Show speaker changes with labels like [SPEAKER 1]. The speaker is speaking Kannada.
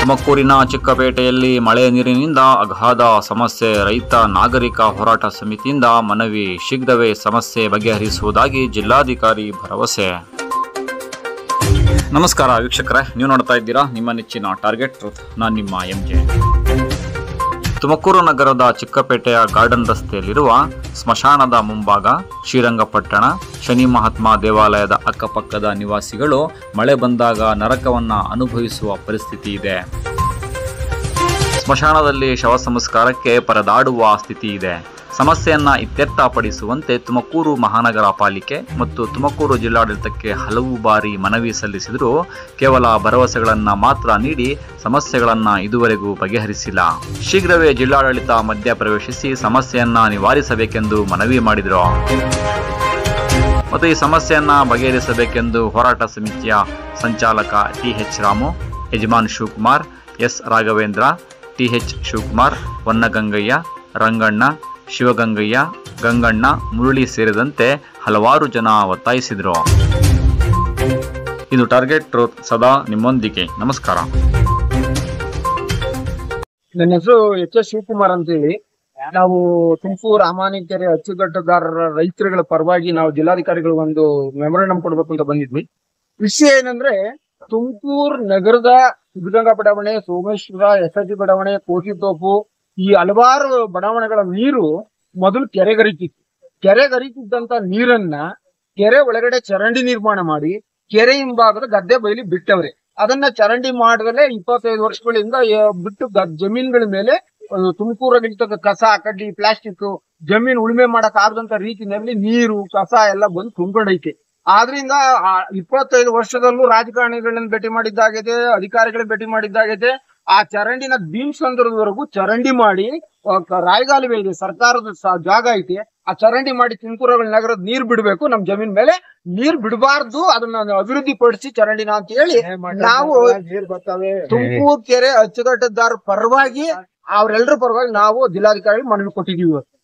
[SPEAKER 1] ತುಮಕೂರಿನ ಚಿಕ್ಕಪೇಟೆಯಲ್ಲಿ ಮಳೆ ನೀರಿನಿಂದ ಅಗಾಧ ಸಮಸ್ಯೆ ರೈತ ನಾಗರಿಕ ಹೋರಾಟ ಸಮಿತಿಯಿಂದ ಮನವಿ ಶೀಘ್ರವೇ ಸಮಸ್ಯೆ ಬಗೆಹರಿಸುವುದಾಗಿ ಜಿಲ್ಲಾಧಿಕಾರಿ ಭರವಸೆ ನಮಸ್ಕಾರ ವೀಕ್ಷಕರೇ ನೀವು ನೋಡ್ತಾ ಇದ್ದೀರಾ ನಿಮ್ಮ ನೆಚ್ಚಿನ ಟಾರ್ಗೆಟ್ ಟ್ರೂತ್ ನಾನು ನಿಮ್ಮ ಎಂ ಜೆ ತುಮಕೂರು ನಗರದ ಚಿಕ್ಕಪೇಟೆಯ ಗಾರ್ಡನ್ ರಸ್ತೆಯಲ್ಲಿರುವ ಸ್ಮಶಾನದ ಮುಂಭಾಗ ಶ್ರೀರಂಗಪಟ್ಟಣ ಶನಿ ಮಹಾತ್ಮ ದೇವಾಲಯದ ಅಕ್ಕಪಕ್ಕದ ನಿವಾಸಿಗಳು ಮಳೆ ಬಂದಾಗ ನರಕವನ್ನ ಅನುಭವಿಸುವ ಪರಿಸ್ಥಿತಿ ಇದೆ ಸ್ಮಶಾನದಲ್ಲಿ ಶವ ಸಂಸ್ಕಾರಕ್ಕೆ ಪರದಾಡುವ ಸ್ಥಿತಿ ಇದೆ ಸಮಸ್ಯೆಯನ್ನ ಇತ್ಯರ್ಥಪಡಿಸುವಂತೆ ತುಮಕೂರು ಮಹಾನಗರ ಪಾಲಿಕೆ ಮತ್ತು ತುಮಕೂರು ಜಿಲ್ಲಾಡಳಿತಕ್ಕೆ ಹಲವು ಬಾರಿ ಮನವಿ ಸಲ್ಲಿಸಿದರೂ ಕೇವಲ ಭರವಸೆಗಳನ್ನ ಮಾತ್ರ ನೀಡಿ ಸಮಸ್ಯೆಗಳನ್ನ ಇದುವರೆಗೂ ಬಗೆಹರಿಸಿಲ್ಲ ಶೀಘ್ರವೇ ಜಿಲ್ಲಾಡಳಿತ ಮಧ್ಯಪ್ರವೇಶಿಸಿ ಸಮಸ್ಯೆಯನ್ನ ನಿವಾರಿಸಬೇಕೆಂದು ಮನವಿ ಮಾಡಿದರು ಮತ್ತು ಈ ಸಮಸ್ಯೆಯನ್ನ ಬಗೆಹರಿಸಬೇಕೆಂದು ಹೋರಾಟ ಸಮಿತಿಯ ಸಂಚಾಲಕ T H Ramu Yajaman Shivakumar S Raghavendra T H Shivakumar Vannagangaiah Ranganna Shivagangaiah Ganganna Murali ಸೇರಿದಂತೆ ಹಲವಾರು ಜನ ಒತ್ತಾಯಿಸಿದರು ಇದು ಟಾರ್ಗೆಟ್ ಟ್ರೂತ್ ಸದಾ ನಿಮ್ಮೊಂದಿಗೆ ನಮಸ್ಕಾರ
[SPEAKER 2] ನನ್ನ ಹೆಸರು ಎಚ್ ಎಸ್ ಶಿವಕುಮಾರ್ ಅಂತೇಳಿ ನಾವು ತುಮಕೂರು ಅಮಾನಿಕೆರೆ ಅಚ್ಚುಕಟ್ಟುದಾರರ ರೈತರುಗಳ ಪರವಾಗಿ ನಾವು ಜಿಲ್ಲಾಧಿಕಾರಿಗಳು ಒಂದು ಮೆಮೊರಂಡಮ್ ಕೊಡ್ಬೇಕು ಅಂತ ಬಂದಿದ್ವಿ ವಿಷಯ ಏನಂದ್ರೆ ತುಮಕೂರು ನಗರದ ಸಿದ್ಧಗಂಗಾ ಬಡಾವಣೆ ಸೋಮೇಶ್ವರ ಎಸ್ ಎಸ್ ಬಡಾವಣೆ ಕೋಟಿತೋಪು ಈ ಹಲವಾರು ಬಡಾವಣೆಗಳ ನೀರು ಮೊದಲು ಕೆರೆಗರಿತಿತ್ತು ಕೆರೆಗರಿತಿದ್ದಂತ ನೀರನ್ನ ಕೆರೆ ಒಳಗಡೆ ಚರಂಡಿ ನಿರ್ಮಾಣ ಮಾಡಿ ಕೆರೆ ಹಿಂಭಾಗದ ಗದ್ದೆ ಬೈಲಿ ಬಿಟ್ಟವ್ರೆ ಅದನ್ನ ಚರಂಡಿ ಮಾಡದಲ್ಲೇ ಇಪ್ಪತ್ತೈದು ವರ್ಷಗಳಿಂದ ಯ- ಬಿಟ್ಟು ಗ- ಜಮೀನುಗಳ ಮೇಲೆ ಒಂದು ತುಮಕೂರಾಗಿರ್ತಕ್ಕ ಕಸ ಕಡ್ಡಿ ಪ್ಲಾಸ್ಟಿಕ್ ಜಮೀನು ಉಳುಮೆ ಮಾಡಕ್ ಆಗದಂತ ರೀತಿಯಲ್ಲಿ ನೀರು ಕಸ ಎಲ್ಲ ಬಂದು ತುಂಬಿಕೊಂಡೈತೆ ಆದ್ರಿಂದ ಆ ಇಪ್ಪತ್ತೈದು ವರ್ಷದಲ್ಲೂ ರಾಜಕಾರಣಿಗಳನ್ನ ಭೇಟಿ ಮಾಡಿದ್ದಾಗಿದೆ ಅಧಿಕಾರಿಗಳನ್ನ ಭೇಟಿ ಮಾಡಿದ್ದಾಗಿದೆ ಆ ಚರಂಡಿನ ಭೀಮಸಂದ್ರದವರೆಗೂ ಚರಂಡಿ ಮಾಡಿ ಆ, ಕ- ರಾಯಗಾಲುವೆ ಇದೆ ಸರ್ಕಾರದ ಸ- ಜಾಗ ಐತಿ ಆ ಚರಂಡಿ ಮಾಡಿ ತುಮಕೂರುಗಳ ನಗರದ ನೀರ್ ಬಿಡ್ಬೇಕು ನಮ್ ಜಮೀನ್ ಮೇಲೆ ನೀರ್ ಬಿಡಬಾರ್ದು ಅದನ್ನ ಅಭಿವೃದ್ಧಿ ಪಡಿಸಿ ಚರಂಡಿನ ಅಂತ ಹೇಳಿ ನಾವು ತುಮಕೂರು ಕೆರೆ ಅಚ್ಚುಕಟ್ಟುದಾರ ಪರವಾಗಿ ಅವ್ರೆಲ್ರ ಪರವಾಗಿ ನಾವು ಜಿಲ್ಲಾಧಿಕಾರಿ ಮನವಿ ಕೊಟ್ಟಿದೀವಿ ಇವತ್ತು